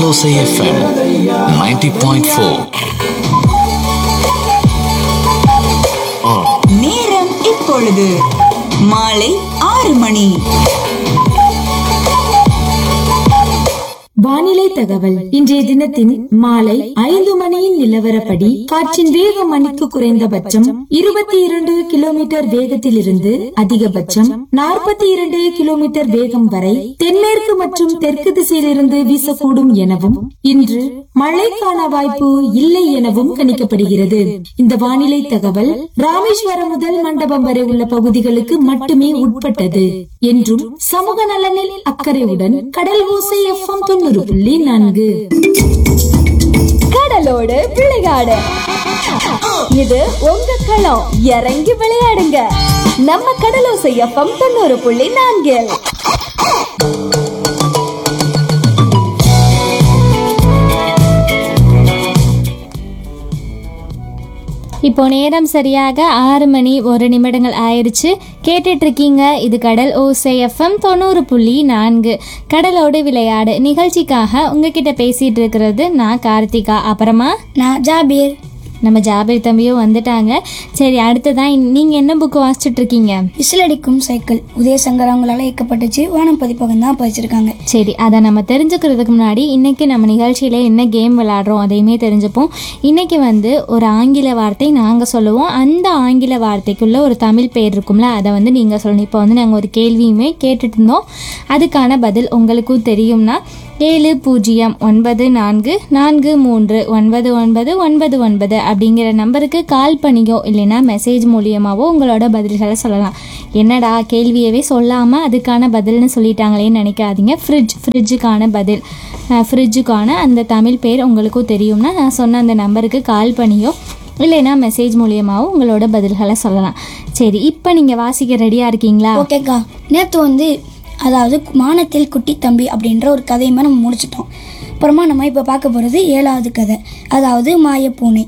Alosa FM 90.4. நேரம் இப்பொழுது மாலை ஆறு மணி வானிலை தகவல் இன்றைய தினத்தின் மாலை ஐந்து மணியின் நிலவரப்படி காற்றின் வேக மணிக்கு குறைந்தபட்சம் இருபத்தி இரண்டு கிலோமீட்டர் வேகத்தில் இருந்து அதிகபட்சம் நாற்பத்தி இரண்டு கிலோமீட்டர் வேகம் வரை தென்மேற்கு மற்றும் தெற்கு திசையிலிருந்து வீசக்கூடும் எனவும் இன்று மழைக்கான வாய்ப்பு இல்லை எனவும் கணிக்கப்படுகிறது இந்த வானிலை தகவல் ராமேஸ்வரம் முதல் மண்டபம் வரை உள்ள பகுதிகளுக்கு மட்டுமே உட்பட்டது என்றும் சமூக நலனில் அக்கறையுடன் கடல் ஓசை எஃப்எம் தொண்ணூறு புள்ளி நான்கு கடலோடு விளையாடு இது உங்க களம் இறங்கி விளையாடுங்க நம்ம கடலோசை எஃப்எம் தொண்ணூறு புள்ளி நான்கில் இப்போ நேரம் சரியாக ஆறு மணி ஒரு நிமிடங்கள் ஆயிருச்சு கேட்டுட்டு இருக்கீங்க இது கடல் ஓசை எஃப்எம் தொண்ணூறு புள்ளி நான்கு கடலோடு விளையாடு நிகழ்ச்சிக்காக உங்ககிட்ட பேசிட்டு இருக்கிறது நான் கார்த்திகா அப்புறமா நான் ஜாபீர் நம்ம ஜாபீர் தம்பியும் வந்துட்டாங்க சரி அடுத்ததான் இன்- நீங்க என்ன புக் வாசிச்சுட்டு இருக்கீங்க விசிலடிக்கும் சைக்கிள் உதயசங்கர் அவங்களால இயக்கப்பட்டுச்சு வானம் பதிப்பகம் தான் பதிச்சிருக்காங்க சரி அதை நம்ம தெரிஞ்சுக்கிறதுக்கு முன்னாடி இன்னைக்கு நம்ம நிகழ்ச்சியில் என்ன கேம் விளையாடுறோம் அதையுமே தெரிஞ்சுப்போம் இன்னைக்கு வந்து ஒரு ஆங்கில வார்த்தை நாங்கள் சொல்லுவோம் அந்த ஆங்கில வார்த்தைக்குள்ள ஒரு தமிழ் பேர் இருக்கும்ல அதை வந்து நீங்கள் சொல்லணும் இப்போ வந்து நாங்கள் ஒரு கேள்வியுமே கேட்டுட்டு இருந்தோம் அதுக்கான பதில் உங்களுக்கும் தெரியும்னா ஏழு பூஜ்ஜியம் ஒன்பது நான்கு நான்கு மூன்று ஒன்பது ஒன்பது ஒன்பது ஒன்பது அப்படிங்கிற நம்பருக்கு கால் பண்ணியோ இல்லைன்னா மெசேஜ் மூலியமாவோ உங்களோட பதில்களை சொல்லலாம் என்னடா கேள்வியவே சொல்லாமல் அதுக்கான பதில்னு சொல்லிட்டாங்களேன்னு நினைக்காதீங்க ஃப்ரிட்ஜ் ஃப்ரிட்ஜுக்கான பதில் ஃப்ரிட்ஜுக்கான அந்த தமிழ் பேர் உங்களுக்கும் தெரியும்னா நான் சொன்ன அந்த நம்பருக்கு கால் பண்ணியோ இல்லைன்னா மெசேஜ் மூலியமாகவும் உங்களோட பதில்களை சொல்லலாம் சரி இப்போ நீங்கள் வாசிக்க ரெடியாக இருக்கீங்களா ஓகேக்கா நேற்று வந்து அதாவது மானத்தில் குட்டி தம்பி அப்படின்ற ஒரு கதையுமே நம்ம முடிச்சிட்டோம் அப்புறமா நம்ம இப்போ பார்க்க போகிறது ஏழாவது கதை அதாவது மாயப்பூனை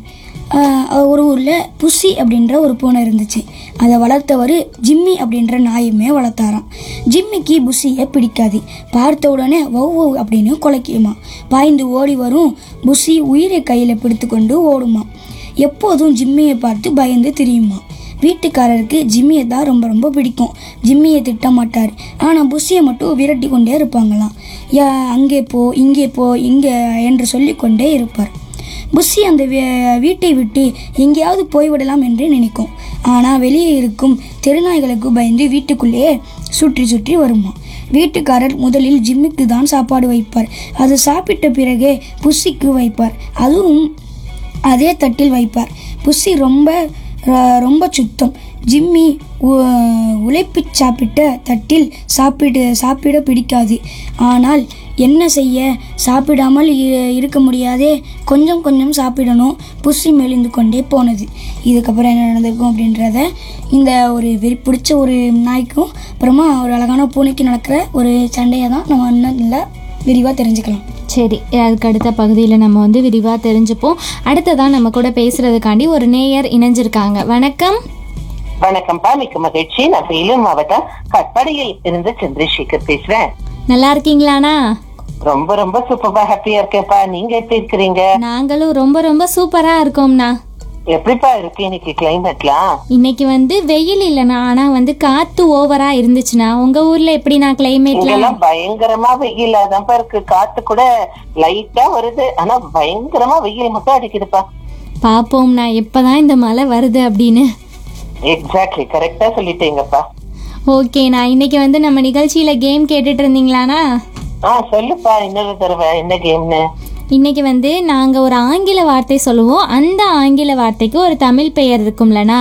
ஆஹ் ஒரு ஊரில் புஷி அப்படின்ற ஒரு பூனை இருந்துச்சு அதை வளர்த்தவர் ஜிம்மி அப்படின்ற நாயுமே வளர்த்தாராம் ஜிம்மிக்கு புஷியை பிடிக்காது பார்த்த உடனே வவ் வவ் அப்படின்னு குலைக்குமா பாய்ந்து ஓடி வரும் புஷி உயிரை கையில் பிடித்து கொண்டு ஓடுமா எப்போதும் ஜிம்மியை பார்த்து பயந்து திரியுமா வீட்டுக்காரருக்கு ஜிம்மியை தான் ரொம்ப ரொம்ப பிடிக்கும் ஜிம்மியை திட்ட மாட்டார் ஆனால் புஷியை மட்டும் விரட்டி கொண்டே இருப்பாங்களாம் யா அங்கே போ இங்கே போ இங்கே என்று சொல்லிக்கொண்டே இருப்பார் புஷி அந்த வீ- வீட்டை விட்டு எங்கேயாவது போய்விடலாம் என்று நினைக்கும் ஆனால் வெளியே இருக்கும் தெருநாய்களுக்கு பயந்து வீட்டுக்குள்ளேயே சுற்றி சுற்றி வருமா வீட்டுக்காரர் முதலில் ஜிம்முக்கு தான் சாப்பாடு வைப்பார் அது சாப்பிட்ட பிறகே புஷிக்கு வைப்பார் அதுவும் அதே தட்டில் வைப்பார் புஷி ரொம்ப ர- ரொம்ப சுத்தம் ஜிம்மி உ- உழைப்பு சாப்பிட்ட தட்டில் சாப்பிடு சாப்பிட பிடிக்காது ஆனால் என்ன செய்ய சாப்பிடாமல் இ- இருக்க முடியாதே கொஞ்சம் கொஞ்சம் சாப்பிடணும் புஷி மெலிந்து கொண்டே போனது இதுக்கப்புறம் என்ன நடந்திருக்கும் அப்படின்றத இந்த ஒரு வெறி பிடிச்ச ஒரு நாய்க்கும் அப்புறமா ஒரு அழகான பூனைக்கு நடக்கிற ஒரு சண்டையை தான் நம்ம இன்னும் நல்லா விரிவாக தெரிஞ்சுக்கலாம் சரி அதுக்கு அடுத்த பகுதியில் நம்ம வந்து விரிவாக தெரிஞ்சுப்போம் அடுத்ததான் நம்ம கூட பேசுறதுக்காண்டி ஒரு நேயர் இணைஞ்சிருக்காங்க வணக்கம் வணக்கம்ப்பா மிக்க மகிழ்ச்சி நான் வேலூர் மாவட்டம் கட்பாடியில் இருந்து சந்திரசேகர் பேசுறேன் நல்லா இருக்கீங்களாண்ணா ரொம்ப ரொம்ப சூப்பர்பா ஹாப்பியா இருக்கேன்ப்பா நீங்க எப்படி இருக்கிறீங்க நாங்களும் ரொம்ப ரொம்ப சூப்பராக இருக்கோம்ண்ணா எப்படிப்பா இருக்கு இன்னைக்கு கிளைமேட்லாம் இன்னைக்கு வந்து வெயில் இல்லைண்ணா ஆனால் வந்து காற்று ஓவராக இருந்துச்சுண்ணா உங்கள் ஊரில் எப்படிண்ணா கிளைமேட்லாம் இங்கெல்லாம் பயங்கரமா வெயில் அதான்ப்பா இருக்கு காத்து கூட லைட்டா வருது ஆனா பயங்கரமா வெயில் மட்டும் அடிக்குதுப்பா பார்ப்போம்ண்ணா எப்போதான் இந்த மழை வருது அப்படின்னு எக்ஸாக்ட்லி கரெக்டா சொல்லிட்டீங்கப்பா ஓகேண்ணா இன்னைக்கு வந்து நம்ம நிகழ்ச்சியில் கேம் கேட்டுட்டு இருந்தீங்களாண்ணா ஆ சொல்லுப்பா இன்னொரு தடவை என்ன கேம்னு இன்னைக்கு வந்து நாங்கள் ஒரு ஆங்கில வார்த்தை சொல்லுவோம் அந்த ஆங்கில வார்த்தைக்கு ஒரு தமிழ் பெயர் இருக்கும்லண்ணா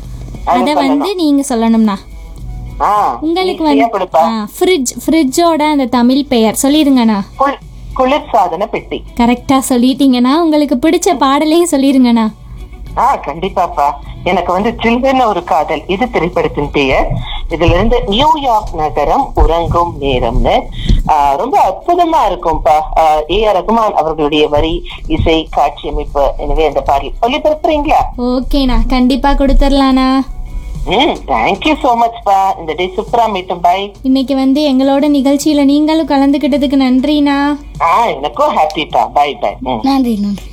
அதை வந்து நீங்கள் சொல்லணும்ண்ணா ஆ உங்களுக்கு easy-ஆ வந்து கொடுப்பா ஃப்ரிட்ஜ் ஃப்ரிட்ஜோட அந்த தமிழ் பெயர் சொல்லிடுங்கண்ணா குள்- குளிர்சாதன பெட்டி கரெக்டாக சொல்லிட்டீங்கண்ணா உங்களுக்கு பிடிச்ச பாடலையே சொல்லிடுங்கண்ணா ஆ கண்டிப்பாப்பா எனக்கு வந்து சில்ட்ரன் ஒரு காதல் இது திரைப்படத்தின் பெயர் இதுல இருந்து நியூயார்க் நகரம் உறங்கும் நேரம்னு ஆ, ரொம்ப அற்புதமா இருக்கும்பா ஏ ஆர் ரகுமான் அவர்களுடைய வரி இசை காட்சி அமைப்பு எனவே அந்த பாடல் ஒளிபரப்புறீங்களா ஓகேண்ணா கண்டிப்பாக கொடுத்துடலாண்ணா ம் தேங்க்யூ சோ மச் பா இந்த டே சூப்பரா மீட்டும் பாய் இன்னைக்கு வந்து எங்களோட நிகழ்ச்சியில நீங்களும் கலந்துக்கிட்டதுக்கு நன்றிண்ணா ஆ எனக்கும் ஹாப்பிப்பா பாய் பாய் ம் நன்றி நன்றி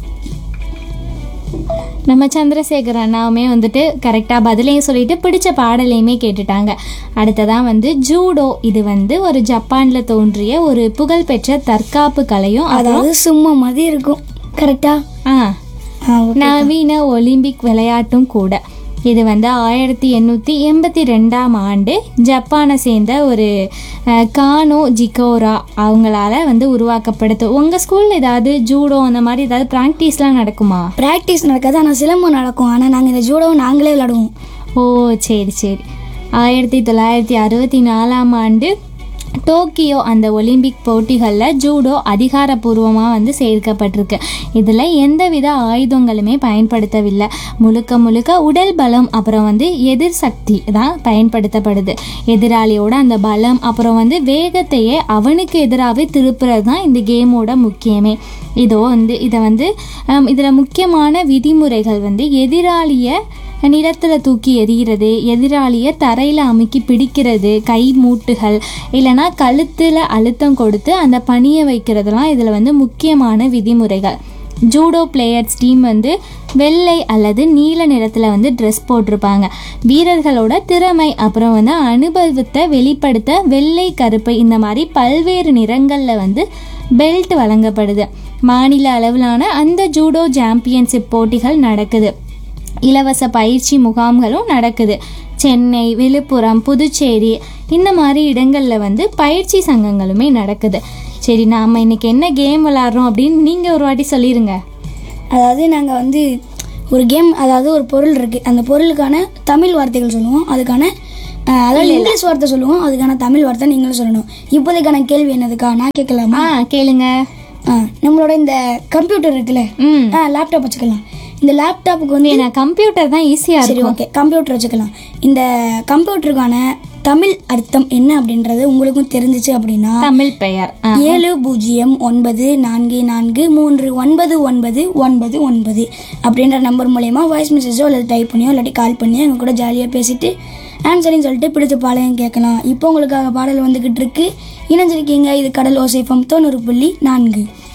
நம்ம சந்திரசேகர் அண்ணாவுமே வந்துட்டு கரெக்டாக பதிலையும் சொல்லிட்டு பிடிச்ச பாடலையுமே கேட்டுட்டாங்க அடுத்ததான் வந்து ஜூடோ இது வந்து ஒரு ஜப்பான்ல தோன்றிய ஒரு புகழ்பெற்ற தற்காப்பு கலையும் அப்புறம் அதாவது சும்மா மாதிரி இருக்கும் கரெக்டா ஆ ஆ ஓகே நவீன ஒலிம்பிக் விளையாட்டும் கூட இது வந்து ஆயிரத்தி எண்ணூற்றி எண்பத்தி ரெண்டாம் ஆண்டு ஜப்பானை சேர்ந்த ஒரு அஹ், கானோ ஜிகோரா அவங்களால வந்து உருவாக்கப்படுது உங்கள் ஸ்கூலில் ஏதாவது ஜூடோ அந்த மாதிரி ஏதாவது ப்ராக்டிஸ்லாம் நடக்குமா ப்ராக்டிஸ் நடக்காது ஆனால் சிலம்பம் நடக்கும் ஆனால் நாங்கள் இந்த ஜூடோவை நாங்களே விளாடுவோம் ஓ சரி சரி ஆயிரத்தி தொள்ளாயிரத்தி அறுபத்தி நாலாம் ஆண்டு டோக்கியோ அந்த ஒலிம்பிக் போட்டிகளில் ஜூடோ அதிகாரப்பூர்வமாக வந்து சேர்க்கப்பட்டிருக்கு இதில் எந்தவித ஆயுதங்களுமே பயன்படுத்தவில்லை முழுக்க முழுக்க உடல் பலம் அப்புறம் வந்து எதிர் சக்தி தான் பயன்படுத்தப்படுது எதிராளியோட அந்த பலம் அப்புறம் வந்து வேகத்தையே அவனுக்கு எதிராகவே திருப்புறது தான் இந்த கேமோட முக்கியமே இதோ வந்து இதை வந்து இதில் முக்கியமான விதிமுறைகள் வந்து எதிராளியை நிலத்தில் தூக்கி எறிகிறது எதிராளியை தரையில் அமுக்கி பிடிக்கிறது கை மூட்டுகள் இல்லைன்னா கழுத்தில் அழுத்தம் கொடுத்து அந்த பணியை வைக்கிறதுலாம் இதில் வந்து முக்கியமான விதிமுறைகள் ஜூடோ பிளேயர்ஸ் டீம் வந்து வெள்ளை அல்லது நீல நிறத்தில் வந்து ட்ரெஸ் போட்டிருப்பாங்க வீரர்களோட திறமை அப்புறம் வந்து அனுபவத்தை வெளிப்படுத்த வெள்ளை கருப்பு இந்த மாதிரி பல்வேறு நிறங்களில் வந்து பெல்ட் வழங்கப்படுது மாநில அளவிலான அந்த ஜூடோ சாம்பியன்ஷிப் போட்டிகள் நடக்குது இலவச பயிற்சி முகாம்களும் நடக்குது சென்னை விழுப்புரம் புதுச்சேரி இந்த மாதிரி இடங்களில் வந்து பயிற்சி சங்கங்களுமே நடக்குது சரி நாம் இன்னைக்கு என்ன கேம் விளாட்றோம் அப்படின்னு நீங்கள் ஒரு வாட்டி சொல்லிடுங்க அதாவது நாங்கள் வந்து ஒரு கேம் அதாவது ஒரு பொருள் இருக்குது அந்த பொருளுக்கான தமிழ் வார்த்தைகள் சொல்லுவோம் அதுக்கான அஹ், அதாவது இங்கிலீஷ் வார்த்தை சொல்லுவோம் அதுக்கான தமிழ் வார்த்தை நீங்களும் சொல்லணும் இப்போதைக்கான கேள்வி என்னதுக்கா நான் கேட்கலாமா ஆ கேளுங்க ஆ, நம்மளோட இந்த கம்ப்யூட்டர் இருக்குல்ல ம் ஆ லேப்டாப் வச்சுக்கலாம் இந்த லேப்டாப்புக்கு வந்து நான் கம்ப்யூட்டர் தான் ஈஸியாக சரி இருக்கும் ஓகே கம்ப்யூட்டர் வச்சுக்கலாம் இந்த கம்ப்யூட்டருக்கான தமிழ் அர்த்தம் என்ன அப்படின்றது உங்களுக்கும் தெரிஞ்சிச்சு அப்படின்னா தமிழ் பெயர் ஆ ஏழு பூஜ்ஜியம் ஒன்பது நான்கு நான்கு மூன்று ஒன்பது ஒன்பது ஒன்பது ஒன்பது அப்படின்ற நம்பர் மூலயமா வாய்ஸ் மெசேஜோ அல்லது டைப் பண்ணியோ இல்லாட்டி கால் பண்ணி எங்க கூட ஜாலியாக பேசிட்டு ஆன்சரின்னு சொல்லிட்டு பிடிச்ச பாளையம் கேட்கலாம் இப்போ உங்களுக்காக பாடல் வந்துக்கிட்டு இருக்கு இணைஞ்சிருக்கீங்க இது கடல் ஓசைஃபம் தொண்ணூறு புள்ளி நான்கு